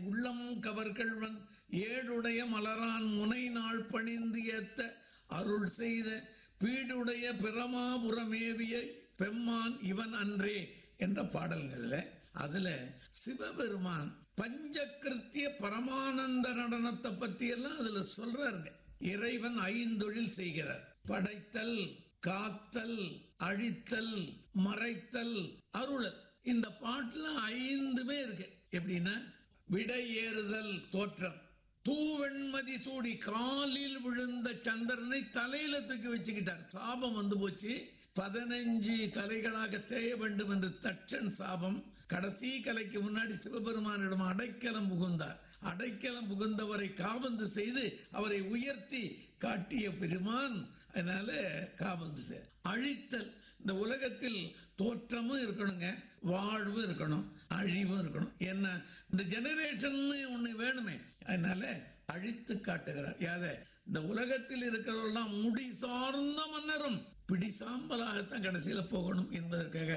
உள்ளம் கவர்கள்வன் ஏடுடைய மலரான் முனை நாள் பணிந்து ஏத்த அருள் செய்த பீடுடைய பிரமாபுரமேவிய பெம்மான் இவன் அன்றே என்ற பாடல்கள்ல அதுல சிவபெருமான் பஞ்சகிருத்திய பரமானந்த நடனத்தை பத்தி எல்லாம் அதுல சொல்றாருங்க இறைவன் ஐந்தொழில் செய்கிறார் படைத்தல் காத்தல் அழித்தல் மறைத்தல் அருளல் இந்த பாட்டுல ஐந்துமே இருக்கு எப்படின்னா விடை ஏறுதல் தோற்றம் தூவெண்மதி சூடி காலில் விழுந்த சந்திரனை தலையில தூக்கி வச்சுக்கிட்டார் சாபம் வந்து போச்சு பதினஞ்சு கலைகளாக தேய வேண்டும் என்று தட்சன் சாபம் கடைசி கலைக்கு முன்னாடி சிவபெருமானிடம் அடைக்கலம் புகுந்தார் அடைக்கலம் புகுந்தவரை காபந்து செய்து அவரை உயர்த்தி காட்டிய பெருமான் அதனால காபந்து செய் அழித்தல் இந்த உலகத்தில் தோற்றமும் இருக்கணுங்க வாழ்வும் இருக்கணும் அழிவும் இருக்கணும் என்ன இந்த ஜெனரேஷன் ஒண்ணு வேணுமே அதனால அழித்து காட்டுகிறார் யாத இந்த உலகத்தில் இருக்கிறவெல்லாம் முடி சார்ந்த மன்னரும் பிடி சாம்பலாகத்தான் கடைசியில போகணும் என்பதற்காக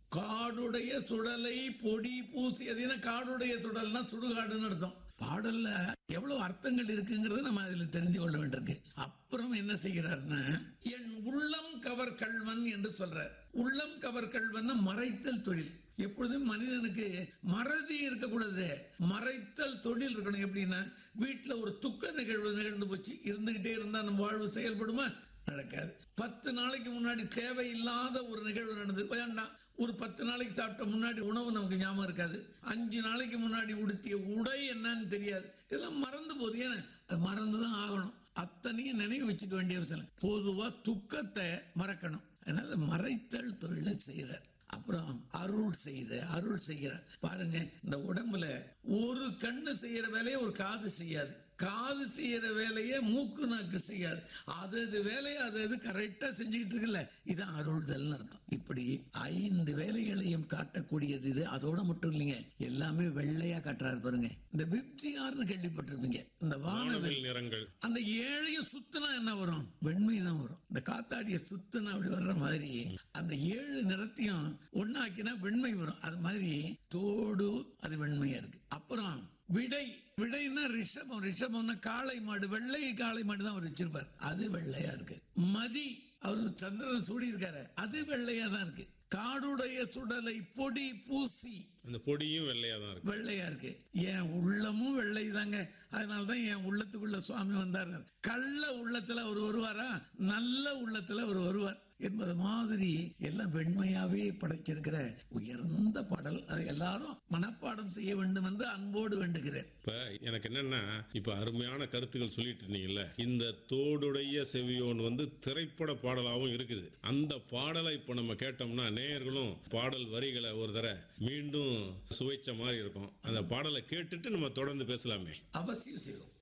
காடுடைய சுடலை பொடி பூசி அதுனா காடுடைய சுடல்னா சுடுகாடுன்னு அர்த்தம் பாடல்ல எவ்வளவு அர்த்தங்கள் இருக்குங்கிறத நம்ம அதுல தெரிஞ்சு கொள்ள வேண்டியிருக்கு அப்புறம் என்ன செய்கிறார்னா என் உள்ளம் கவர் கல்வன் என்று சொல்றார் உள்ளம் கவர் கல்வன் மறைத்தல் தொழில் எப்பொழுதும் மனிதனுக்கு மறதி இருக்கக்கூடாது மறைத்தல் தொழில் இருக்கணும் எப்படின்னா வீட்டுல ஒரு துக்க நிகழ்வு நிகழ்ந்து போச்சு இருந்துகிட்டே இருந்தா நம்ம வாழ்வு செயல்படுமா நடக்காது பத்து நாளைக்கு முன்னாடி தேவையில்லாத ஒரு நிகழ்வு நடந்து வேண்டாம் ஒரு பத்து நாளைக்கு சாப்பிட்ட முன்னாடி உணவு நமக்கு ஞாபகம் இருக்காது அஞ்சு நாளைக்கு முன்னாடி உடுத்திய உடை என்னன்னு தெரியாது இதெல்லாம் மறந்து போகுது ஏன்னா அது மறந்துதான் ஆகணும் அத்தனையும் நினைவு வச்சுக்க வேண்டிய அவசியம் பொதுவா துக்கத்தை மறக்கணும் அதனால மறைத்தல் தொழிலை செய்யறார் அப்புறம் அருள் செய்த அருள் செய்கிற பாருங்க இந்த உடம்புல ஒரு கண்ணு செய்யற வேலையை ஒரு காது செய்யாது காது செய்யற வேலையை மூக்கு நாக்கு செய்யாது அது அது வேலையை அது அது கரெக்டா செஞ்சுக்கிட்டு இருக்குல்ல இது அருள்தல் அர்த்தம் இப்படி ஐந்து வேலைகளையும் காட்டக்கூடியது இது அதோட மட்டும் இல்லைங்க எல்லாமே வெள்ளையா காட்டுறாரு பாருங்க இந்த விப்ஜிஆர்னு கேள்விப்பட்டிருப்பீங்க இந்த வானவில் வானவில் நிறங்கள் அந்த ஏழையும் சுத்தினா என்ன வரும் வெண்மை தான் வரும் இந்த காத்தாடிய சுத்தினா அப்படி வர்ற மாதிரி அந்த ஏழு நிறத்தையும் ஒன்னாக்கினா வெண்மை வரும் அது மாதிரி தோடு அது வெண்மையா இருக்கு அப்புறம் விடை விடைன்னா ரிஷபம் ரிஷபம்னா காளை மாடு வெள்ளை காளை மாடு தான் அவர் வச்சிருப்பார் அது வெள்ளையா இருக்கு மதி அவர் சந்திரன் சூடி இருக்காரு அது வெள்ளையா தான் இருக்கு காடுடைய சுடலை பொடி பூசி அந்த பொடியும் வெள்ளையா தான் இருக்கு வெள்ளையா இருக்கு என் உள்ளமும் வெள்ளை தாங்க அதனாலதான் என் உள்ளத்துக்குள்ள சுவாமி வந்தார் கள்ள உள்ளத்துல அவர் வருவாரா நல்ல உள்ளத்துல அவர் வருவார் என்பது மாதிரி எல்லாம் வெண்மையாவே படைச்சிருக்கிற உயர்ந்த பாடல் அதை எல்லாரும் மனப்பாடம் செய்ய வேண்டும் என்று அன்போடு வேண்டுகிறேன் இப்ப எனக்கு என்னன்னா இப்ப அருமையான கருத்துக்கள் சொல்லிட்டு இருந்தீங்கல்ல இந்த தோடுடைய செவியோன் வந்து திரைப்பட பாடலாவும் இருக்குது அந்த பாடலை இப்ப நம்ம கேட்டோம்னா நேயர்களும் பாடல் வரிகளை ஒரு தர மீண்டும் சுவைச்ச மாதிரி இருக்கும் அந்த பாடலை கேட்டுட்டு நம்ம தொடர்ந்து பேசலாமே அவசியம் செய்வோம்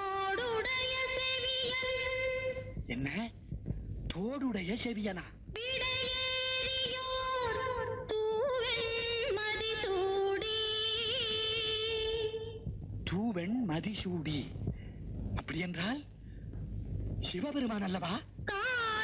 தோடுடைய செவியன் என்ன தோடுடைய செவியனா விடையேறியோர் தூவெண் மதிசூடி தூவெண் மதிசூடி அப்படி என்றால் சிவபெருமான் அல்லவா